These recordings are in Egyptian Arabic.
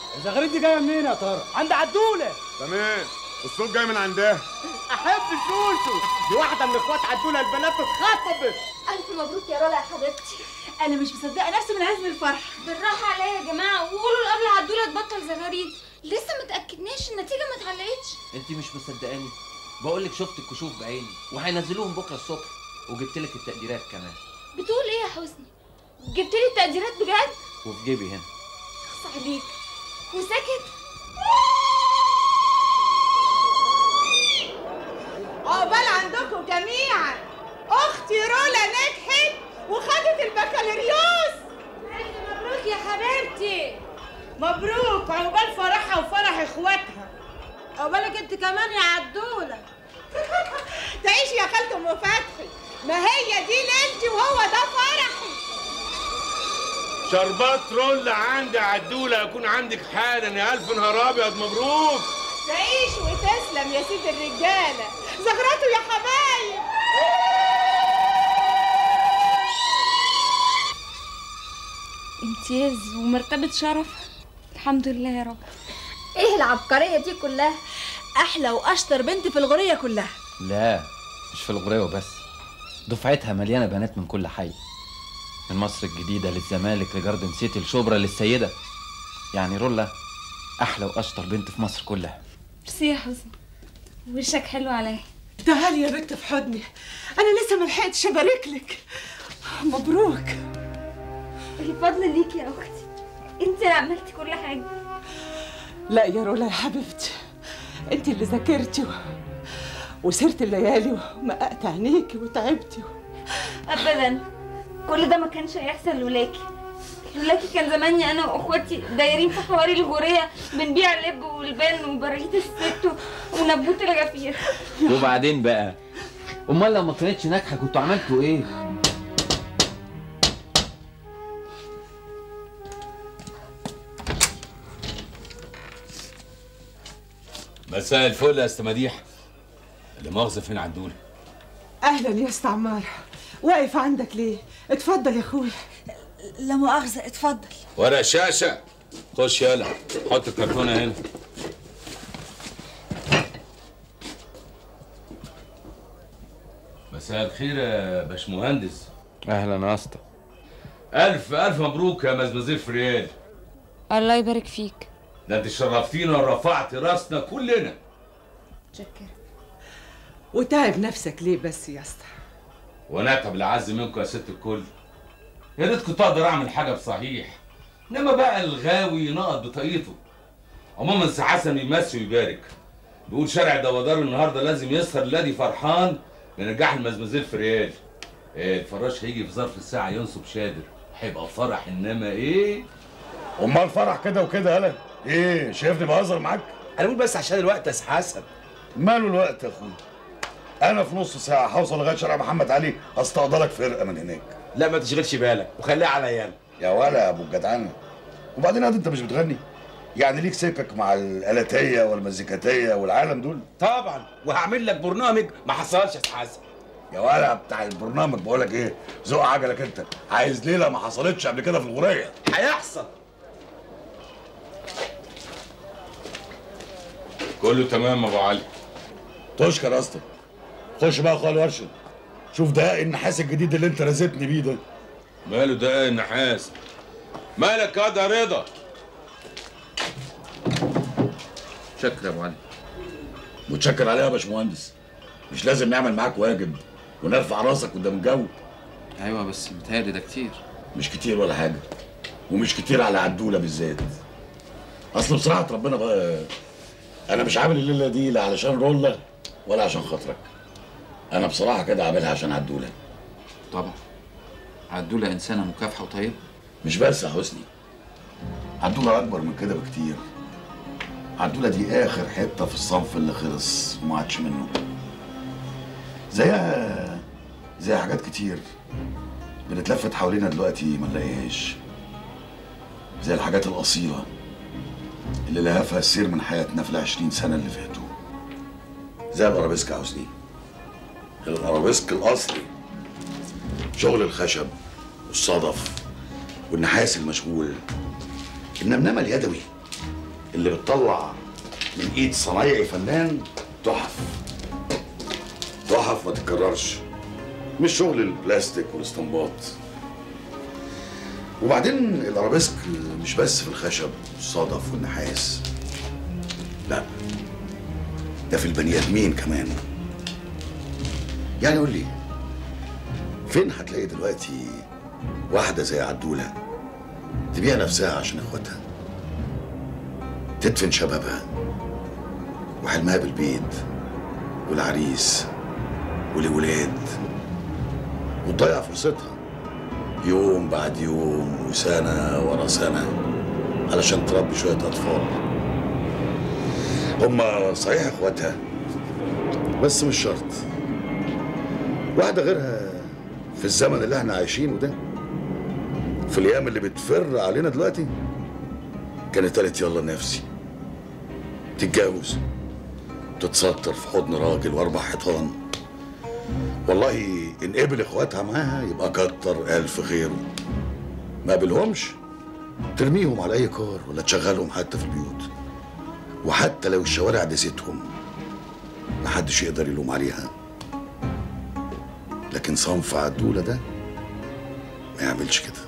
الزغاريد دي جايه منين يا ترى عند عدوله تمام الصوت جاي من عندها احب شوشو دي واحده من اخوات عدوله البنات اتخطبت الف مبروك يا رولا يا حبيبتي انا مش مصدقه نفسي من عزم الفرح بالراحه عليا يا جماعه وقولوا لقبل عدوله تبطل زغاريد لسه ما تاكدناش النتيجه ما اتعلقتش انت مش مصدقاني بقول لك شفت الكشوف بعيني وهينزلوهم بكره الصبح وجبت لك التقديرات كمان بتقول ايه يا حسني جبت لي التقديرات بجد وفي جيبي هنا اخص عليك وساكت عقبال عندكم جميعا اختي رولا نجحت وخدت البكالوريوس مبروك يا حبيبتي مبروك عقبال فرحها وفرح اخواتها عقبالك انت كمان يا عدوله تعيشي يا خالته ام فتحي ما هي دي ليلتي وهو ده فرحي شربات رول عندي عدولة يكون عندك حالا يا ألف نهار أبيض مبروك تعيش وتسلم يا سيد الرجاله زغرته يا حبايب امتياز ومرتبه شرف الحمد لله يا رب ايه العبقريه دي كلها احلى واشطر بنت في الغريه كلها لا مش في الغرية وبس دفعتها مليانة بنات من كل حي من مصر الجديدة للزمالك لجاردن سيتي لشبرا للسيدة يعني رولا أحلى وأشطر بنت في مصر كلها ميرسي يا حسن وشك حلو عليا تعالي يا بنت في حضني انا لسه ما لحقتش ابارك لك مبروك الفضل ليك يا اختي انت اللي عملتي كل حاجه لا يا رولا يا حبيبتي انت اللي ذاكرتي و... وسرت الليالي ومققت عينيكي وتعبتي ابدا كل ده ما كانش هيحصل لولاكي لولاكي كان زماني انا واخواتي دايرين في حواري الغوريه بنبيع اللب والبان وبراغيث الست ونبوت الغفير وبعدين بقى أمال لو ما كانتش ناجحة كنتوا عملتوا إيه؟ مساء الفل يا استاذ مديح اللي مؤاخذه فين عدوله اهلا يا استعمار واقف عندك ليه اتفضل يا اخويا لا مؤاخذه اتفضل ورق شاشه خش يلا حط الكرتونه هنا مساء الخير يا باشمهندس أهلا يا اسطى الف الف مبروك يا مزمزيل فريال الله يبارك فيك ده انت شرفتينا ورفعت راسنا كلنا شكرا وتعب نفسك ليه بس يا اسطى وانا اتعب العز منكم يا ست الكل يا ريت كنت اقدر اعمل حاجه بصحيح انما بقى الغاوي نقط بطاقيته عموما سي حسن يمسي ويبارك بيقول شارع دوادار النهارده لازم يسهر الذي فرحان لنجاح المزمزيل في ريال إيه الفراش هيجي في ظرف الساعه ينصب شادر هيبقى فرح انما ايه أمال فرح كده وكده هلا إيه شايفني بهزر معاك انا بقول بس عشان الوقت يا سي حسن ماله الوقت يا أخويا أنا في نص ساعة هوصل لغاية شارع محمد علي هستقبلك فرقة من هناك لا ما تشغلش بالك وخليها عليا انا يا ولا يا أبو الجدعنة وبعدين هذا أنت مش بتغني يعني ليك سكك مع الآلاتية والمزيكاتية والعالم دول طبعا وهعمل لك برنامج ما حصلش يا سي حسن يا ولا بتاع البرنامج بقول لك ايه ذوق عجلك انت عايز ليله ما حصلتش قبل كده في الغوريه هيحصل كله تمام يا ابو علي تشكر يا اسطى خش بقى يا اخويا الورشه شوف ده النحاس الجديد اللي انت رازتني بيه ده ماله ده ايه النحاس مالك يا ده رضا شكرا يا أبو علي متشكر عليها يا باشمهندس مش لازم نعمل معاك واجب ونرفع راسك قدام الجو أيوة بس متهيألي ده كتير مش كتير ولا حاجه ومش كتير على عدوله بالذات اصل بصراحه ربنا بقى انا مش عامل الليله دي لا علشان رولا ولا عشان خاطرك انا بصراحه كده عاملها عشان عدوله طبعا عدولة إنسانة مكافحة وطيبة مش بس يا حسني عدولة أكبر من كده بكتير عدولة دي آخر حتة في الصنف اللي خلص وما عادش منه زيها زي حاجات كتير بنتلفت حوالينا دلوقتي ما نلاقيهاش زي الحاجات الأصيلة اللي لهفها السير من حياتنا في العشرين سنة اللي فاتوا زي الأرابيسك يا حسني الأرابيسك الأصلي شغل الخشب والصدف والنحاس المشغول النمنمه اليدوي اللي بتطلع من ايد صنايعي فنان تحف تحف ما تتكررش مش شغل البلاستيك والاستنباط وبعدين الارابيسك مش بس في الخشب والصدف والنحاس لا ده في البني ادمين كمان يعني قول لي فين هتلاقي دلوقتي واحده زي عدوله تبيع نفسها عشان اخواتها تدفن شبابها وحلمها بالبيت والعريس والولاد وتضيع فرصتها يوم بعد يوم وسنة ورا سنة علشان تربي شوية أطفال هما صحيح إخواتها بس مش شرط واحدة غيرها في الزمن اللي احنا عايشينه ده في الأيام اللي بتفر علينا دلوقتي كانت قالت يلا نفسي تتجوز تتستر في حضن راجل واربع حيطان والله ان قبل اخواتها معاها يبقى كتر الف خيره ما قبلهمش ترميهم على اي كار ولا تشغلهم حتى في البيوت وحتى لو الشوارع دستهم محدش يقدر يلوم عليها لكن صنف عدولة ده ما يعملش كده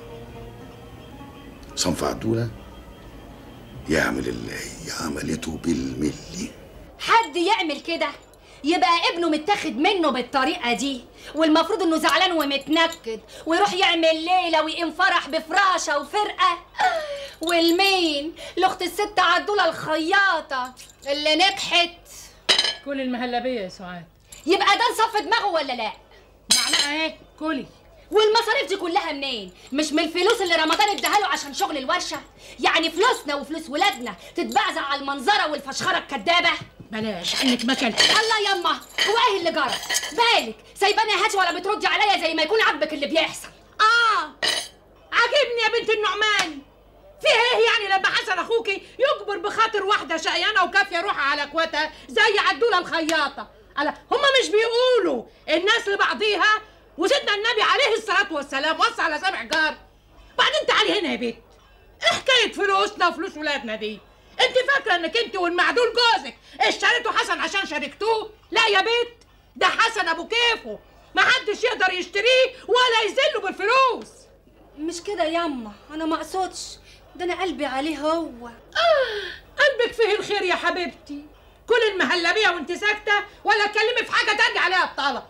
صنف عدولة يعمل اللي هي عملته بالملي حد يعمل كده يبقى ابنه متاخد منه بالطريقه دي والمفروض انه زعلان ومتنكد ويروح يعمل ليله ويقيم فرح بفراشه وفرقه والمين لاخت الست عدوله الخياطه اللي نجحت كل المهلبيه يا سعاد يبقى ده نصف دماغه ولا لا معلقه اهي كلي والمصاريف دي كلها منين مش من الفلوس اللي رمضان اداها له عشان شغل الورشه يعني فلوسنا وفلوس ولادنا تتبعزق على المنظره والفشخره الكدابه بلاش انك ما كلت الله يما هو ايه اللي جرى بالك سايباني هاتي ولا بتردي عليا زي ما يكون عاجبك اللي بيحصل اه عاجبني يا بنت النعمان فيها ايه يعني لما حسن اخوكي يجبر بخاطر واحده شقيانه وكافيه روحها على اخواتها زي عدوله الخياطه على هما مش بيقولوا الناس لبعضيها وسيدنا النبي عليه الصلاه والسلام وصى على سبع جار بعدين تعالي هنا يا بنت ايه حكايه فلوسنا وفلوس ولادنا دي انت فاكره انك انت والمعدول جوزك اشتريتوا حسن عشان شاركتوه لا يا بنت ده حسن ابو كيفه ما حدش يقدر يشتريه ولا يذله بالفلوس مش كده ياما انا ما اقصدش ده انا قلبي عليه هو قلبك فيه الخير يا حبيبتي كل المهلبيه وانت ساكته ولا اتكلمي في حاجه تانية عليها الطلب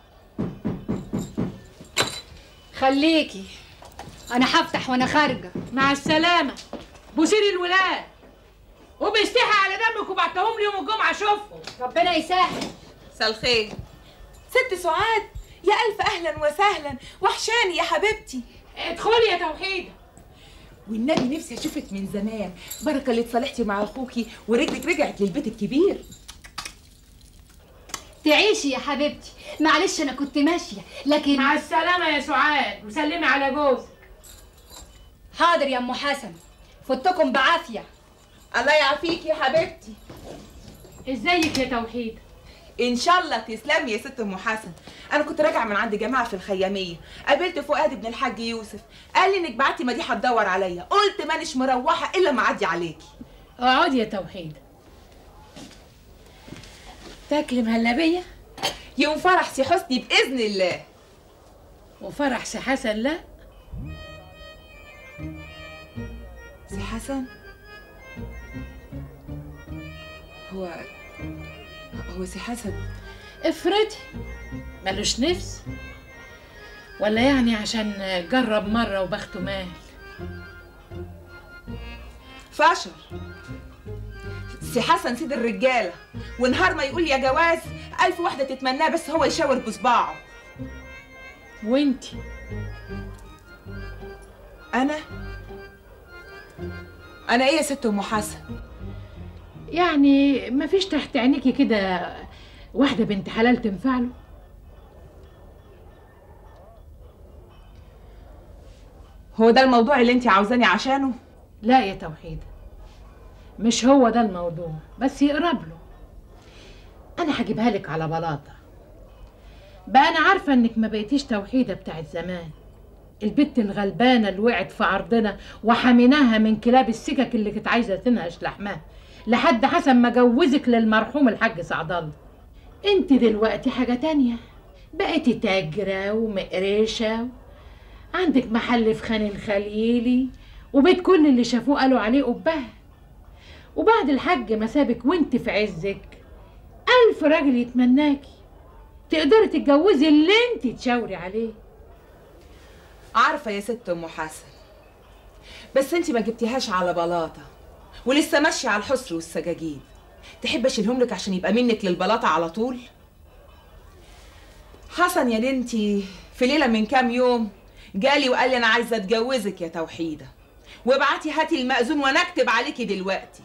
خليكي انا هفتح وانا خارجه مع السلامه بوسيري الولاد وبيستحي على دمك وبعتهم لي يوم الجمعه اشوفهم ربنا يسهل مساء الخير ست سعاد يا ألف أهلا وسهلا وحشاني يا حبيبتي ادخلي يا توحيده والنبي نفسي أشوفك من زمان بركة اللي اتصالحتي مع أخوكي ورجلك رجعت للبيت الكبير تعيشي يا حبيبتي معلش انا كنت ماشيه لكن مع السلامه يا سعاد وسلمي على جوزك حاضر يا ام حسن فتكم بعافيه الله يعافيك يا حبيبتي ازيك يا توحيده ان شاء الله تسلمي يا ست ام حسن انا كنت راجعه من عند جماعه في الخياميه قابلت فؤاد ابن الحاج يوسف قال لي انك بعتي مديحه تدور عليا قلت مانيش مروحه الا ما اعدي عليكي اقعدي يا توحيده تاكلي مهلبيه يوم فرح سي حسني باذن الله وفرح سي حسن لا سي حسن هو هو سي حسن افرضي ملوش نفس ولا يعني عشان جرب مرة وبخته مال فشر سي حسن سيد الرجاله ونهار ما يقول يا جواز ألف واحدة تتمناه بس هو يشاور بصباعه وانتي أنا أنا إيه يا ست أم حسن يعني مفيش تحت عينيكي كده واحدة بنت حلال تنفع له هو ده الموضوع اللي أنت عاوزاني عشانه لا يا توحيدة مش هو ده الموضوع بس يقرب له انا هجيبها لك على بلاطة بقى انا عارفة انك ما بقيتيش توحيدة بتاعت زمان البت الغلبانة اللي وقعت في عرضنا وحميناها من كلاب السكك اللي كانت عايزة تنهش لحمها لحد حسن ما جوزك للمرحوم الحاج سعد الله انت دلوقتي حاجة تانية بقيتي تاجرة ومقرشة عندك محل في خان الخليلي وبيت كل اللي شافوه قالوا عليه قبها وبعد الحج ما سابك وانت في عزك ألف راجل يتمناكي تقدري تتجوزي اللي انت تشاوري عليه عارفه يا ست ام حسن بس انت ما جبتيهاش على بلاطه ولسه ماشيه على الحسر والسجاجيد تحب اشيلهم لك عشان يبقى منك للبلاطه على طول حسن يا بنتي في ليله من كام يوم جالي وقال لي انا عايزه اتجوزك يا توحيده وابعتي هاتي المأذون وانا اكتب عليكي دلوقتي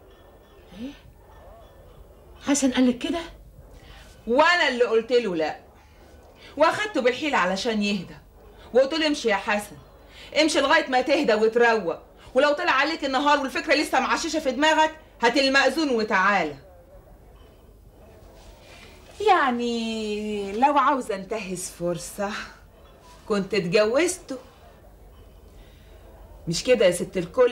حسن قالك كده وانا اللي قلت له لا واخدته بالحيل علشان يهدى وقلت له امشي يا حسن امشي لغايه ما تهدى وتروق ولو طلع عليك النهار والفكره لسه معششه في دماغك هات المأذون وتعالى يعني لو عاوزه انتهز فرصه كنت اتجوزته مش كده يا ست الكل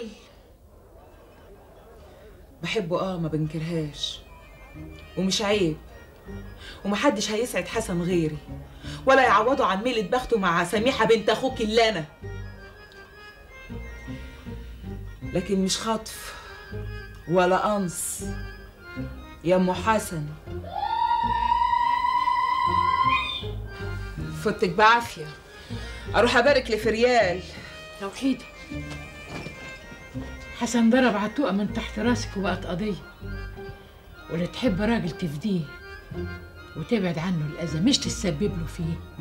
بحبه اه ما بنكرهاش ومش عيب ومحدش هيسعد حسن غيري ولا يعوضه عن ميلة بخته مع سميحة بنت أخوك اللي أنا لكن مش خطف ولا قنص يا أم حسن فتك بعافية أروح أبارك لفريال توحيدة حسن ضرب عتوقة من تحت راسك وبقت قضية واللي تحب راجل تفديه وتبعد عنه الأذى مش تسبب له فيه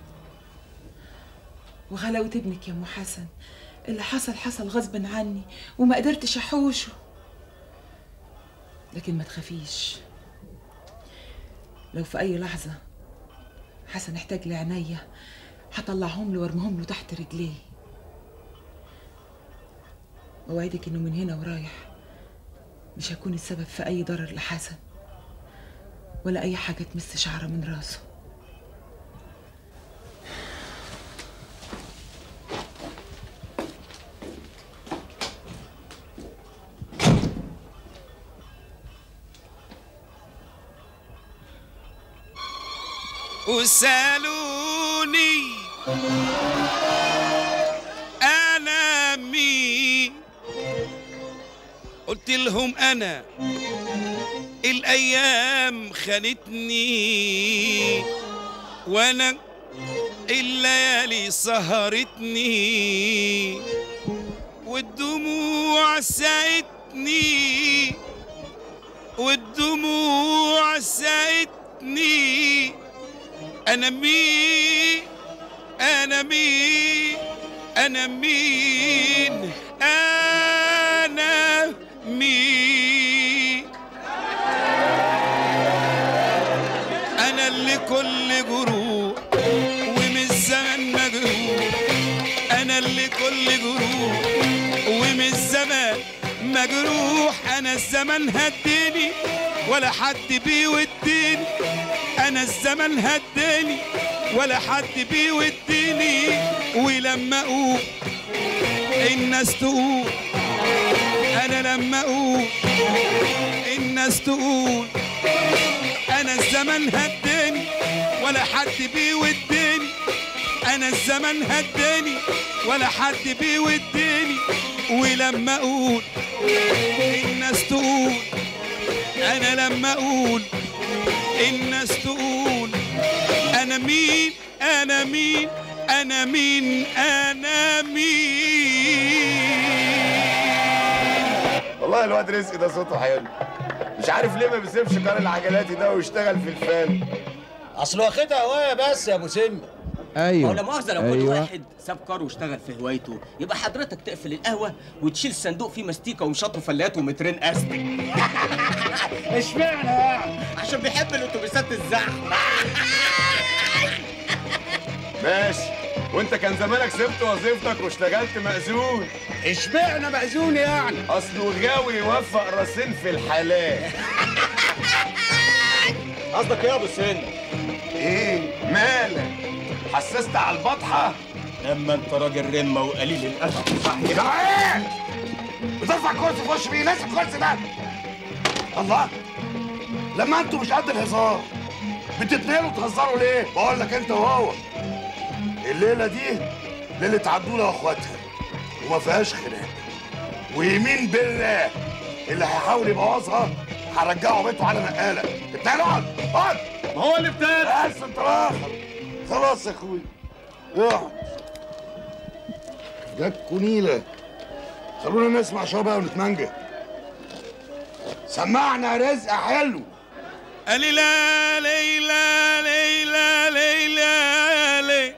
وغلاوة ابنك يا أم حسن اللي حصل حصل غصب عني وما قدرتش أحوشه لكن ما تخافيش لو في أي لحظة حسن احتاج لعينيا هطلعهم له وارميهم له تحت رجليه وأوعدك إنه من هنا ورايح مش هكون السبب في أي ضرر لحسن ولا أي حاجة تمس شعره من راسه وسالوني انا مين قلت لهم انا الايام خانتني وانا الليالي سهرتني والدموع ساعدتني والدموع ساعدتني انا مين انا مين انا مين انا مين انا اللي كل جروح ومن الزمن مجروح انا اللي كل جروح ومن الزمان مجروح انا الزمن هديني ولا حد بيوديني انا الزمن هداني ولا حد بيوديني ولما اقول الناس تقول انا لما اقول الناس تقول انا الزمن هداني ولا حد بيوديني انا الزمن هداني ولا حد بيوديني ولما اقول الناس تقول انا لما اقول الناس تقول انا مين انا مين انا مين انا مين والله الواد رزق ده صوته حلو مش عارف ليه ما بيسيبش كار العجلاتي ده ويشتغل في الفن اصل واخدها هوايه بس يا ابو سم ايوه هو لا مؤاخذه لو كل أيوة. واحد ساب كار واشتغل في هوايته يبقى حضرتك تقفل القهوه وتشيل صندوق فيه مستيكه ومشط فلات ومترين استك اشمعنى يعني عشان بيحب الاتوبيسات الزحمه ماشي وانت كان زمانك سبت وظيفتك واشتغلت مأذون اشمعنى مأذون يعني اصله غاوي يوفق راسين في الحلال قصدك ايه يا ابو سن ايه مالك حسست على البطحه اما انت راجل رمه وقليل الادب صحيح تعال بترفع كرسي في وش مين ناس الكرسي ده الله لما انتوا مش قد الهزار بتتنقلوا تهزروا ليه؟ بقول لك انت وهو الليله دي ليله عدوله واخواتها وما فيهاش خناق ويمين بالله اللي هيحاول يبوظها هرجعه بيته على نقاله اتنقل اقعد اقعد ما هو اللي ابتدى بس انت راخر خلاص يا اخوي اقعد جاتكوا نيله خلونا نسمع شويه بقى ونتمنجد سمعنا رزق حلو ليلى ليلى ليلى ليلى ليلى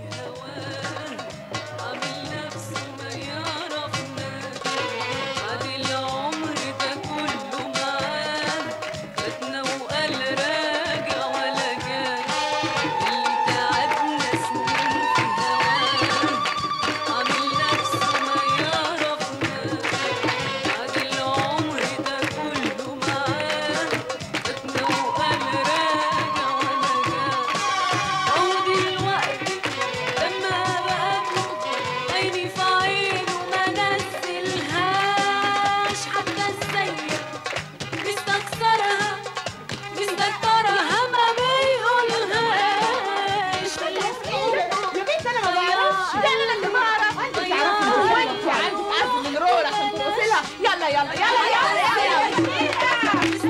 يا بنت انا ما بعرفش لا انا اللي بعرف انت تعرفي هو انت عندك عزم من رول عشان ترقصي لها يلا يلا يلا يلا يلا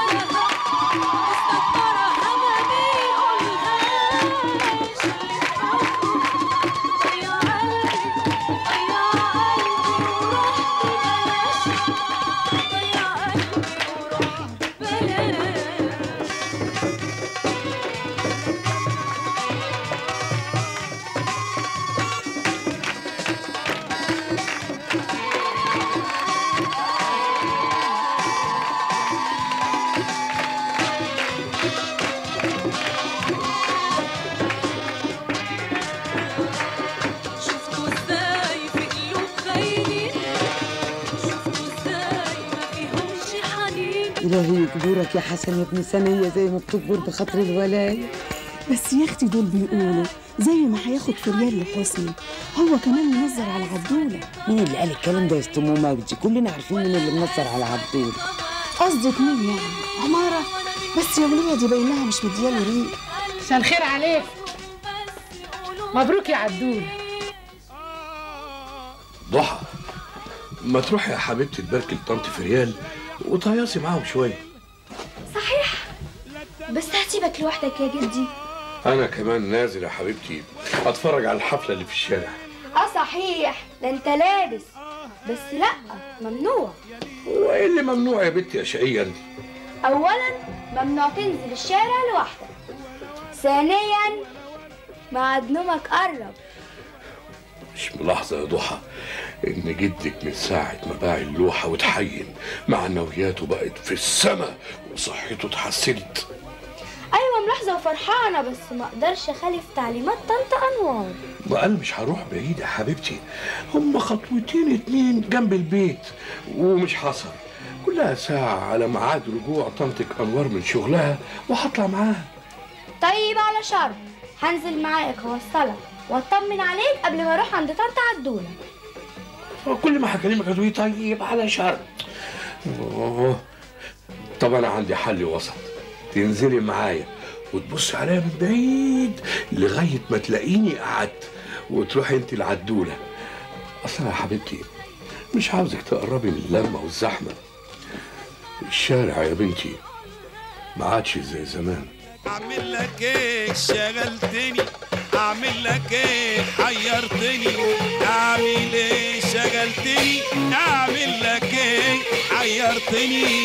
شفتوا ازاي في قلوب خاينين شفتوا ازاي ما فيهمش حنين إلهي يجبرك يا حسن يا ابن سنية زي ما بتجبر بخاطر الولاية بس يا اختي دول بيقولوا زي ما هياخد فريال لحسني هو كمان منظر على عبدوله مين اللي قال الكلام ده يا ست ام مجدي كلنا عارفين مين اللي منظر على عبدول قصدك مين يعني عمارة بس يا ولية دي باينها مش مدياله ريق مساء الخير عليك مبروك يا عدول ضحى ما تروحي يا حبيبتي تباركي لطنط فريال وتهيصي معاهم شويه صحيح بس هسيبك لوحدك يا جدي انا كمان نازل يا حبيبتي اتفرج على الحفله اللي في الشارع اه صحيح ده انت لابس بس لا ممنوع هو ايه اللي ممنوع يا بنتي يا شقيه انت اولا ممنوع تنزل الشارع لوحدك ثانيا بعد نومك قرب مش ملاحظه يا ضحى ان جدك من ساعه ما باع اللوحه وتحين معنوياته بقت في السما وصحته اتحسنت ايوه ملاحظه وفرحانه بس ما اقدرش اخالف تعليمات طنط انوار وانا مش هروح بعيد يا حبيبتي هم خطوتين اتنين جنب البيت ومش حصل كلها ساعة على ميعاد رجوع طنطك أنوار من شغلها وهطلع معاها طيب على شرط هنزل معاك اوصلك واطمن عليك قبل ما اروح عند طنط عدوله كل ما هكلمك هتقولي طيب على شرط أوه. طب أنا عندي حل وسط تنزلي معايا وتبصي عليا من بعيد لغاية ما تلاقيني قعدت وتروحي انت العدولة أصلا يا حبيبتي مش عاوزك تقربي من اللمة والزحمة الشارع يا بنتي ما عادش زي زمان اعمل لك ايه شغلتني اعمل لك ايه حيرتني اعمل ايه شغلتني اعمل لك ايه حيرتني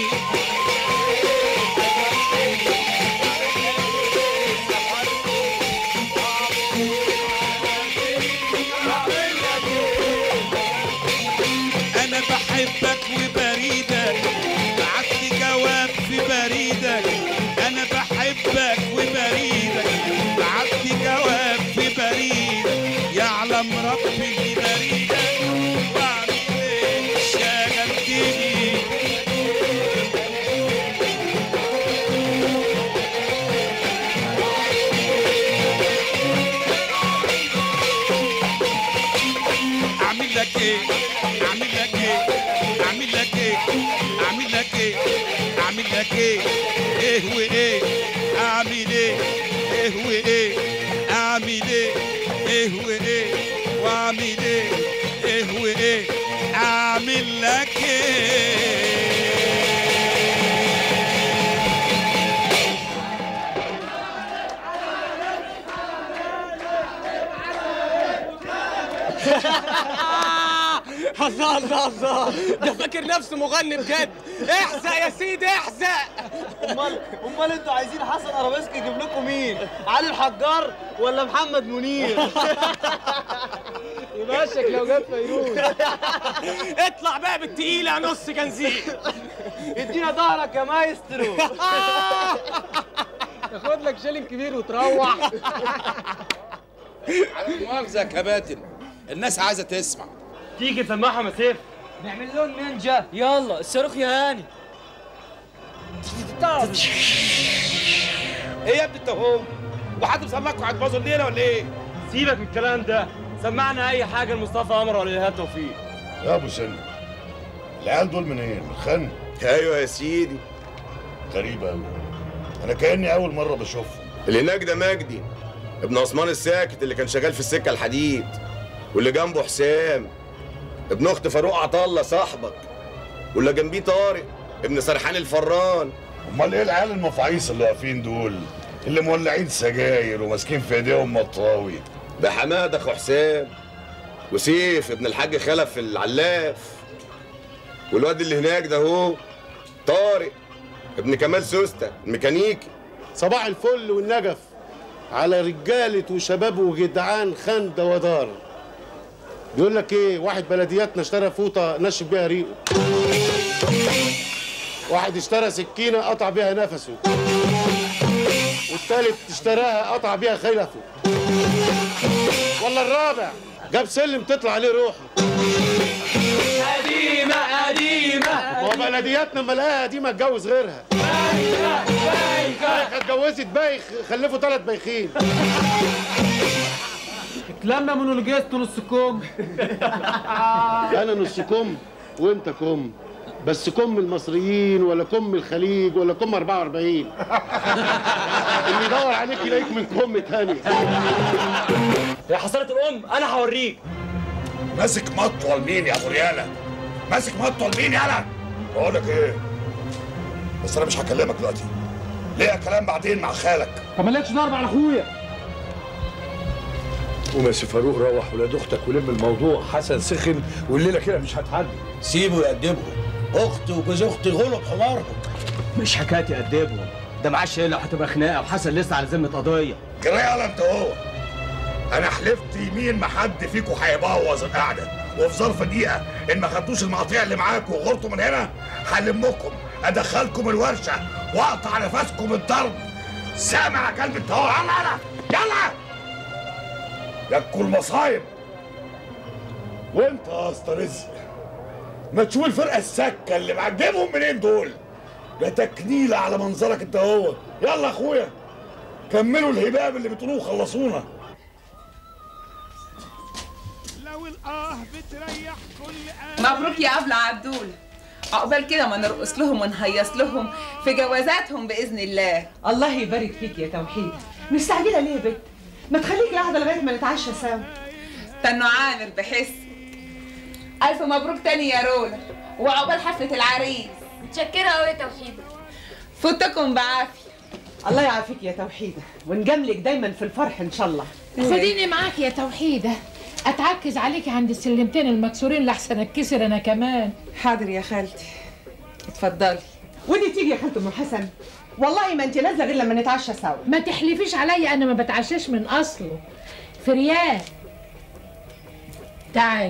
انا بحبك وبريدك بعت جواب في بريدك انا بحبك وبريدك بعت جواب في بريدك يعلم ربي اللي بريدك واعمل ايه شغلتني اعمل لك ايه اعمل لك ايه اعمل لك ايه اعمل لك ايه اعمل لك ايه ايه وايه اعمل ايه ايه وايه اعمل ايه ايه وايه واعمل ايه ايه وايه اعمل لك ايه الله الله الله ده فاكر نفسه مغني بجد احزق يا سيدي احزق امال امال انتوا عايزين حسن ارابيسك يجيب لكم مين؟ علي الحجار ولا محمد منير؟ يمشك لو جت فيروز اطلع بقى بالتقيله يا نص جنزير ادينا ظهرك يا مايسترو تاخد لك شيلين كبير وتروح على المؤاخذة يا كباتن الناس عايزة تسمع تيجي تسمعها مسيف نعمل لهم نينجا يلا الصاروخ يا هاني ايه يا ابني انت وهو؟ وحد مسمعكم هتبوظوا الليله ولا ايه؟ سيبك من الكلام ده سمعنا اي حاجه لمصطفى قمر ولا ايهاب توفيق يا ابو سلم العيال دول منين؟ من الخن؟ ايوه يا سيدي غريبة أوي أنا كأني أول مرة بشوفهم اللي هناك ده مجدي ابن عثمان الساكت اللي كان شغال في السكة الحديد واللي جنبه حسام ابن اخت فاروق عطله صاحبك واللي جنبيه طارق ابن سرحان الفران أمال إيه العيال المفعيص اللي واقفين دول؟ اللي مولعين سجاير وماسكين في إيديهم مطاوي ده حماد اخو حسام وسيف ابن الحاج خلف العلاف والواد اللي هناك ده هو طارق ابن كمال سوسته الميكانيكي صباح الفل والنجف على رجالة وشباب وجدعان خندة ودار بيقول لك ايه واحد بلدياتنا اشترى فوطة نشف بيها ريقه واحد اشترى سكينة قطع بيها نفسه والتالت اشتراها قطع بيها خلفه ولا الرابع جاب سلم تطلع عليه روحه قديمة قديمة هو بلدياتنا اما لقاها قديمة اتجوز غيرها بايخة اتجوزت بايخ خلفوا ثلاث بايخين اتلمى مونولوجيست نص كوم انا نص كم وانت كم بس كم المصريين ولا كم الخليج ولا كم 44 اللي يدور عليك يلاقيك من كم تاني يا حصلة الام انا هوريك ماسك مطول مين يا أبو ريالة؟ ماسك مطول مين يالا؟ بقول لك إيه؟ بس أنا مش هكلمك دلوقتي ليا كلام بعدين مع خالك طب مالكش ضرب على اخويا قوم يا سي فاروق روح ولاد اختك ولم الموضوع حسن سخن والليله كده مش هتعدي سيبه يأدبهم اختي وجوز اختي غلط حمارهم مش حكايه يأدبهم ده معاه شيله وهتبقى خناقه وحسن لسه على ذمه قضيه جري يالا أنت هو أنا حلفت يمين ما حد فيكم هيبوظ القعدة وفي ظرف دقيقة إن ما خدتوش المقاطيع اللي معاكم وغرتوا من هنا هلمكم أدخلكم الورشة وأقطع نفسكم الضرب سامع يا كلب أنت هو يلا يلا يلا يا كل مصايب وانت يا اسطى رزق ما تشوف الفرقه السكه اللي معاك جايبهم منين دول ده تكنيله على منظرك انت هو يلا يا اخويا كملوا الهباب اللي بتقولوه خلصونا لو الاه بتريح كل مبروك يا أبلة عبدول عقبال كده ما نرقص لهم ونهيص لهم في جوازاتهم بإذن الله الله يبارك فيك يا توحيد مستعجله ليه يا بنت ما تخليكي قاعده لغايه ما نتعشى سوا تنو عامر بحس ألف مبروك تاني يا رولا وعقبال حفلة العريس متشكرة أوي يا توحيدة فوتكم بعافية الله يعافيك يا توحيده ونجاملك دايما في الفرح ان شاء الله خديني معاك يا توحيدة اتعكز عليكي عند السلمتين المكسورين لحسن اتكسر انا كمان حاضر يا خالتي اتفضلي ودي تيجي يا خالته ام حسن والله ما انت نازله غير لما نتعشى سوا ما تحلفيش عليا انا ما بتعشاش من اصله فريال تعال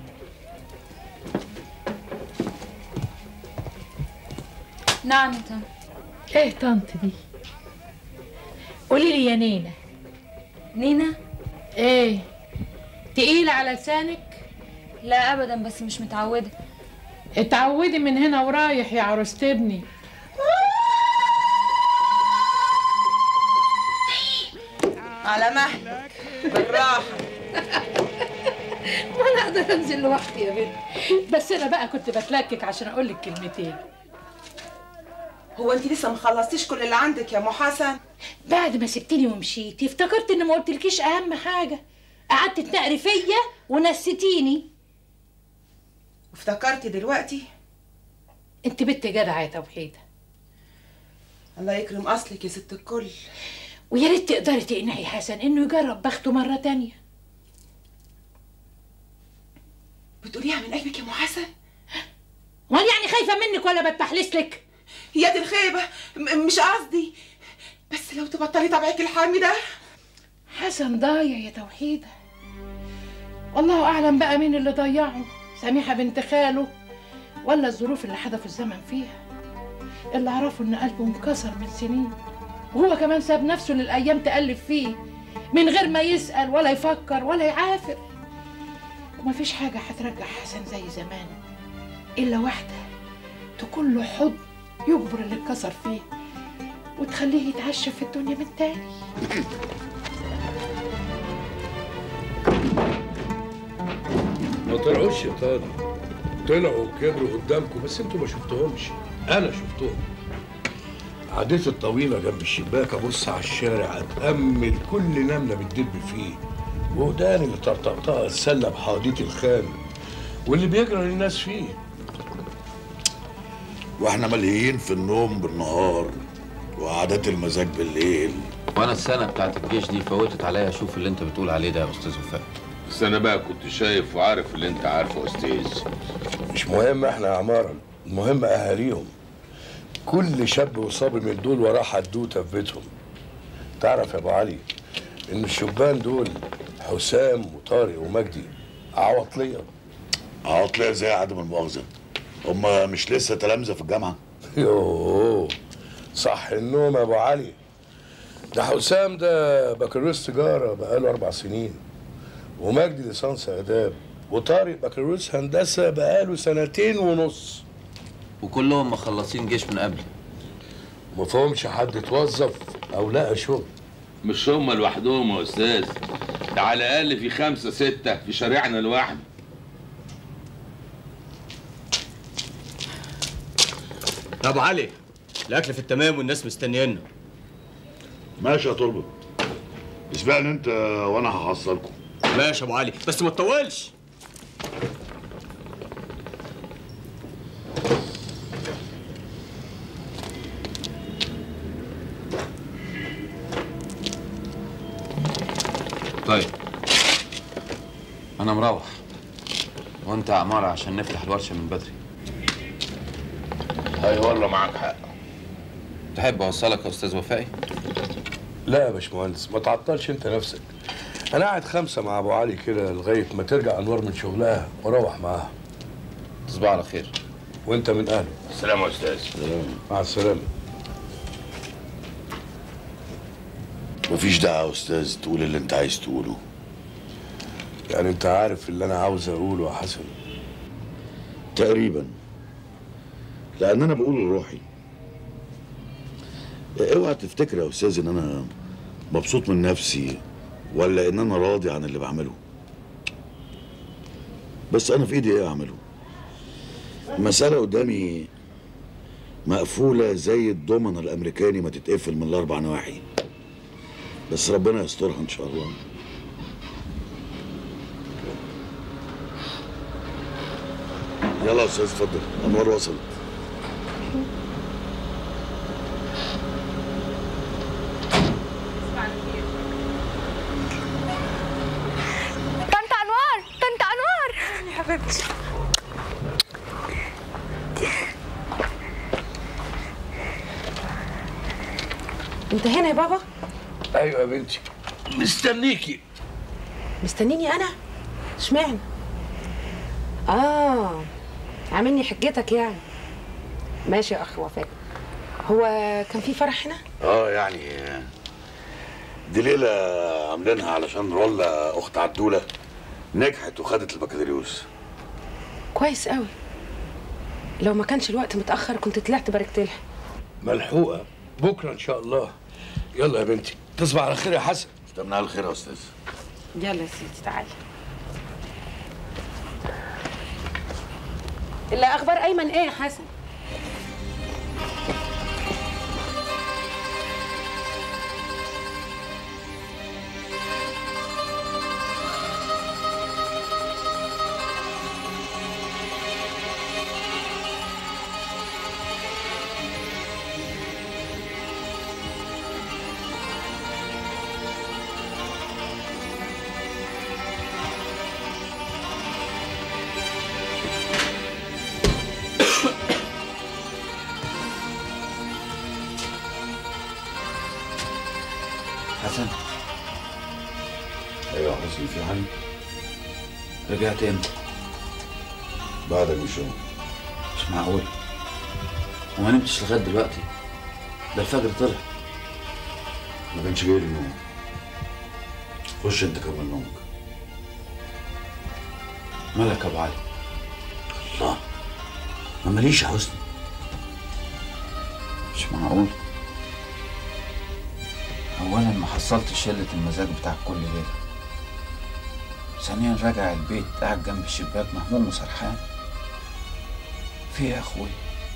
نعم يا طنط ايه طنط دي قولي لي يا نينا نينا ايه تقيلة على لسانك لا أبدا بس مش متعودة اتعودي من هنا ورايح يا عروسة ابني على مهلك بالراحة ما انا اقدر انزل لوحدي يا بنت بس انا بقى كنت بتلكك عشان اقول لك كلمتين هو انت لسه ما خلصتيش كل اللي عندك يا ام حسن بعد ما سبتني ومشيتي افتكرت ان ما قلتلكيش اهم حاجه قعدت تنقري فيا ونسيتيني وافتكرتي دلوقتي انت بنت جدعه يا توحيده الله يكرم اصلك يا ست الكل ويا ريت تقدري تقنعي حسن انه يجرب بخته مره تانية بتقوليها من قلبك يا ام حسن وانا يعني خايفه منك ولا بتحلس لك يا دي الخيبه م- مش قصدي بس لو تبطلي طبعك الحامي ده حسن ضايع يا توحيده والله اعلم بقى مين اللي ضيعه سميحه بنت خاله ولا الظروف اللي حدفوا الزمن فيها اللي اعرفه ان قلبه انكسر من سنين وهو كمان ساب نفسه للايام تقلب فيه من غير ما يسال ولا يفكر ولا يعافر ومفيش حاجه هترجع حسن زي زمان الا واحده تكون له حضن يجبر اللي اتكسر فيه وتخليه يتعشى في الدنيا من تاني ما طلعوش شيطان طلعوا وكبروا قدامكم بس انتوا ما شفتهمش انا شفتهم قعدتي الطويلة جنب الشباك ابص على الشارع اتأمل كل نملة بتدب فيه وداني اللي طرطقتها اتسلى بحواديت الخام واللي بيجرى للناس فيه واحنا ملهيين في النوم بالنهار وقعدات المزاج بالليل وانا السنه بتاعت الجيش دي فوتت عليا اشوف اللي انت بتقول عليه ده يا استاذ وفاء بس انا بقى كنت شايف وعارف اللي انت عارفه يا استاذ مش مهم احنا يا عمارة المهم اهاليهم كل شاب وصبي من دول وراه حدوته في بيتهم تعرف يا ابو علي ان الشبان دول حسام وطارق ومجدي عواطليه عواطلية زي عدم المؤاخذة هما مش لسه تلامذة في الجامعة؟ يوه صح النوم يا ابو علي ده حسام ده بكالوريوس تجاره بقاله اربع سنين ومجدي ليسانس اداب وطارق بكالوريوس هندسه بقاله سنتين ونص وكلهم مخلصين جيش من قبل ما فهمش حد اتوظف او لقى شغل مش هم لوحدهم يا استاذ ده على الاقل في خمسه سته في شارعنا لوحده يا ابو علي الاكل في التمام والناس مستنيانا ماشي يا تربط اسبقني انت وانا هحصلكم ماشي يا ابو علي بس ما تطولش طيب انا مروح وانت يا عمارة عشان نفتح الورشه من بدري اي والله معاك حق تحب اوصلك يا استاذ وفائي لا يا باشمهندس ما تعطلش انت نفسك انا قاعد خمسه مع ابو علي كده لغايه ما ترجع انوار من شغلها واروح معاها تصبح على خير وانت من اهله سلام يا استاذ مع السلامه مفيش داعي يا استاذ تقول اللي انت عايز تقوله يعني انت عارف اللي انا عاوز اقوله يا حسن تقريبا لان انا بقول لروحي اوعى تفتكر يا استاذ ان انا مبسوط من نفسي ولا ان انا راضي عن اللي بعمله بس انا في ايدي ايه اعمله المسألة قدامي مقفولة زي الضمن الامريكاني ما تتقفل من الاربع نواحي بس ربنا يسترها ان شاء الله يلا يا استاذ اتفضل انوار وصلت طنط انوار طنط انوار يا حبيبتي انت هنا يا بابا ايوه يا بنتي مستنيكي مستنيني انا اشمعنى اه عاملني حجتك يعني ماشي يا اخ وفاء هو كان في فرح هنا اه يعني دي ليلة عاملينها علشان رولا أخت عدولة نجحت وخدت البكالوريوس كويس قوي لو ما كانش الوقت متاخر كنت طلعت باركت لها ملحوقه بكره ان شاء الله يلا يا بنتي تصبح على خير يا حسن تمنع الخير يا استاذ يلا يا سيدي تعالى الا اخبار ايمن ايه يا حسن حسن ايوه يا حسني في حاجه رجعت امتى؟ بعدك بشويه مش معقول وما نمتش لغايه دلوقتي ده الفجر طلع ما كانش جاي لي النوم خش انت كمل نومك مالك يا ابو علي الله ما ماليش يا حسني مش معقول اولا ما حصلتش شله المزاج بتاع كل ليله ثانيا راجع البيت قاعد جنب الشباك مهموم وسرحان في ايه يا اخوي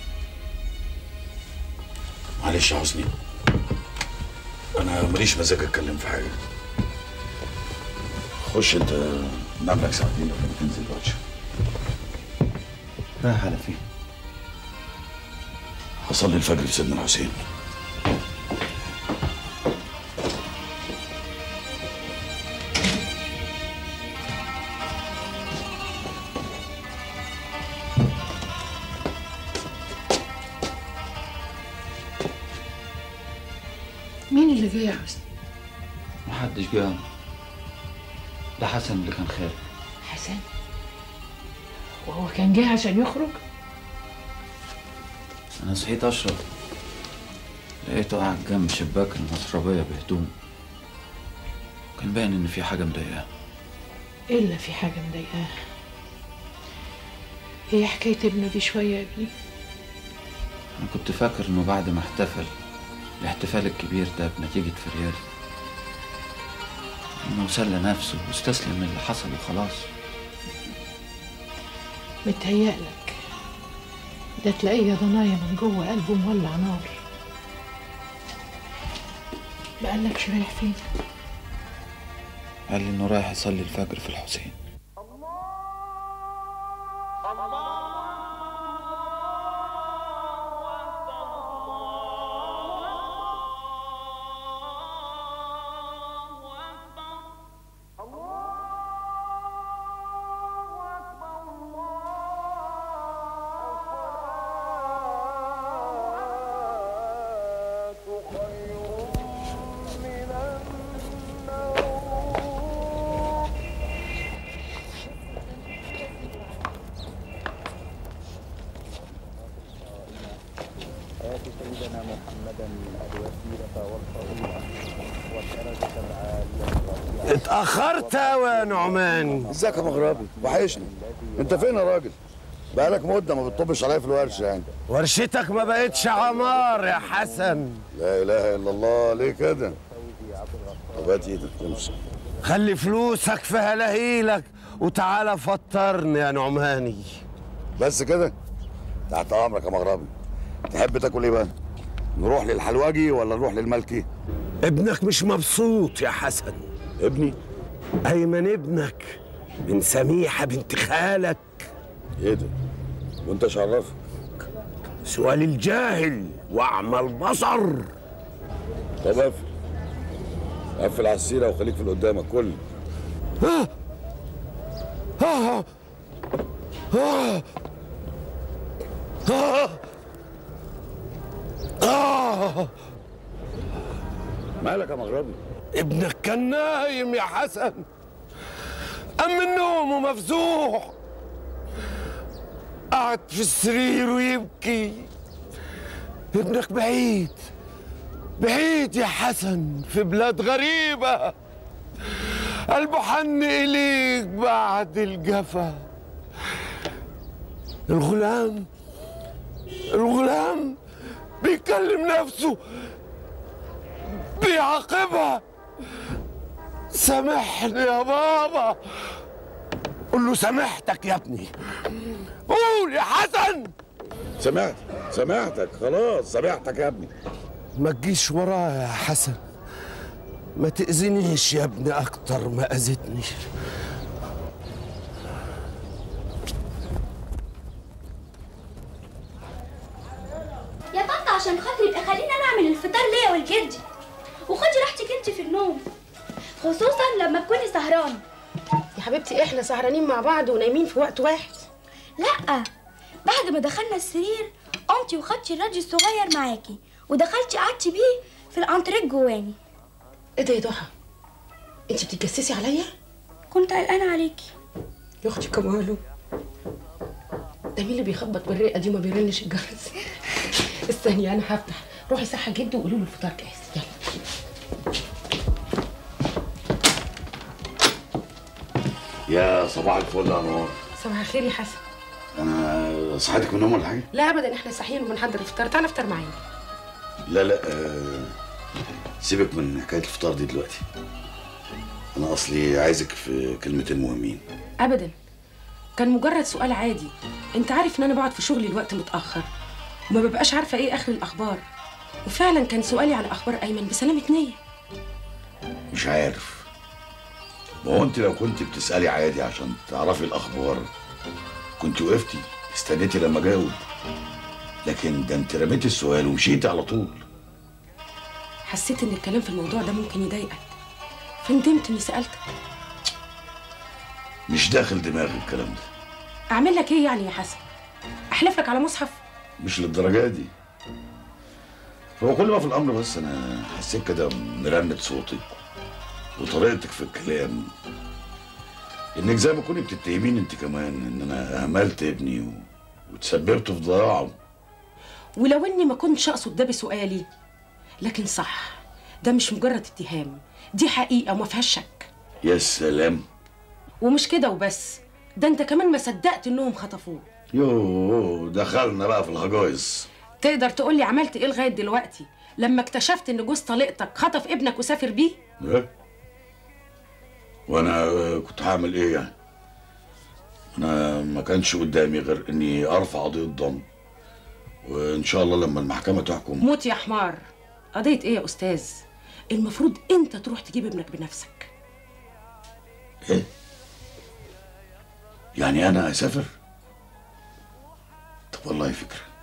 معلش يا حسني انا ماليش مزاج اتكلم في حاجه خش انت نام لك ساعتين لما تنزل الواتش رايح على فين هصلي الفجر في سيدنا الحسين مين اللي جه يا حسن محدش جه ده حسن اللي كان خارج حسن وهو كان جه عشان يخرج انا صحيت اشرب لقيته قاعد جنب شباك المشربيه بهدوم كان باين ان في حاجه مضايقاه الا في حاجه مضايقاه هي حكايه ابنه دي شويه يا ابني انا كنت فاكر انه بعد ما احتفل الاحتفال الكبير ده بنتيجه فريال انه سلى نفسه واستسلم من اللي حصل وخلاص متهيألك ده تلاقيه ضنايا من جوه قلبه مولع نار بقالكش رايح فين قال لي انه رايح يصلي الفجر في الحسين سيدنا محمدا الوسيلة والفضيلة والدرجة العالية اتأخرت أوي يا نعمان ازيك يا مغربي وحشني انت فين يا راجل بقالك مده ما بتطبش عليا في الورشه يعني ورشتك ما بقتش عمار يا حسن لا اله الا الله ليه كده طب هات ايدك تمشي خلي فلوسك في هلاهيلك وتعالى فطرني يا نعماني بس كده تحت امرك يا مغربي تحب تاكل ايه بقى نروح للحلواجي ولا نروح للملكي ابنك مش مبسوط يا حسن ابني ايمن ابنك من سميحه بنت خالك ايه ده وانت ايش عرفك سؤال الجاهل واعمى البصر طب قفل قفل على السيره وخليك في اللي قدامك كل آه. آه. آه. آه. آه. مالك يا مغربي ابنك كان نايم يا حسن قام من نومه مفزوع قعد في السرير ويبكي ابنك بعيد بعيد يا حسن في بلاد غريبة قلبه حن إليك بعد الجفا الغلام الغلام بيكلم نفسه بيعاقبها سامحني يا بابا قول له سامحتك يا ابني قول يا حسن سمعت سمعتك خلاص سمعتك يا ابني ما تجيش ورايا يا حسن ما تأذينيش يا ابني أكتر ما أذتني يا طنط عشان خاطري يبقى خلينا نعمل الفطار ليا ولجدي وخدي راحتك انت في النوم خصوصا لما تكوني سهرانه يا حبيبتي احنا سهرانين مع بعض ونايمين في وقت واحد لا بعد ما دخلنا السرير قمتي وخدتي الراديو الصغير معاكي ودخلتي قعدتي بيه في الانتريك جواني ايه ده يا ضحى انت بتتجسسي عليا كنت قلقانه عليكي يا اختي كمالو ده مين اللي بيخبط بالرقه دي وما بيرنش الجرس استني انا هفتح روحي صحى جده وقولوا له الفطار جاهز يلا يا صباح الفل يا نور صباح الخير يا حسن انا صحيتك من النوم ولا حاجه لا ابدا احنا صاحيين وبنحضر الفطار تعالى افطر معانا لا لا آه سيبك من حكايه الفطار دي دلوقتي انا اصلي عايزك في كلمتين مهمين ابدا كان مجرد سؤال عادي انت عارف ان انا بقعد في شغلي الوقت متاخر وما ببقاش عارفه ايه اخر الاخبار وفعلا كان سؤالي على اخبار ايمن بسلامه نيه مش عارف ما هو انت لو كنت بتسالي عادي عشان تعرفي الاخبار كنت وقفتي استنيتي لما اجاوب لكن ده انت رميتي السؤال ومشيتي على طول حسيت ان الكلام في الموضوع ده ممكن يضايقك فندمت اني سالتك مش داخل دماغي الكلام ده اعمل لك ايه يعني يا حسن احلف لك على مصحف مش للدرجه دي هو كل ما في الامر بس انا حسيت كده مرنة صوتك وطريقتك في الكلام انك زي ما كنت بتتهمين انت كمان ان انا اهملت ابني و... وتسببت في ضياعه ولو اني ما كنتش اقصد ده بسؤالي لكن صح ده مش مجرد اتهام دي حقيقه وما فيهاش شك يا سلام ومش كده وبس ده انت كمان ما صدقت انهم خطفوه يوه دخلنا بقى في الهجايز تقدر تقول لي عملت ايه لغايه دلوقتي لما اكتشفت ان جوز طليقتك خطف ابنك وسافر بيه ايه وانا كنت هعمل ايه يعني انا ما كانش قدامي غير اني ارفع قضيه ضم وان شاء الله لما المحكمه تحكم موت يا حمار قضيه ايه يا استاذ المفروض انت تروح تجيب ابنك بنفسك ايه يعني انا اسافر طب والله فكره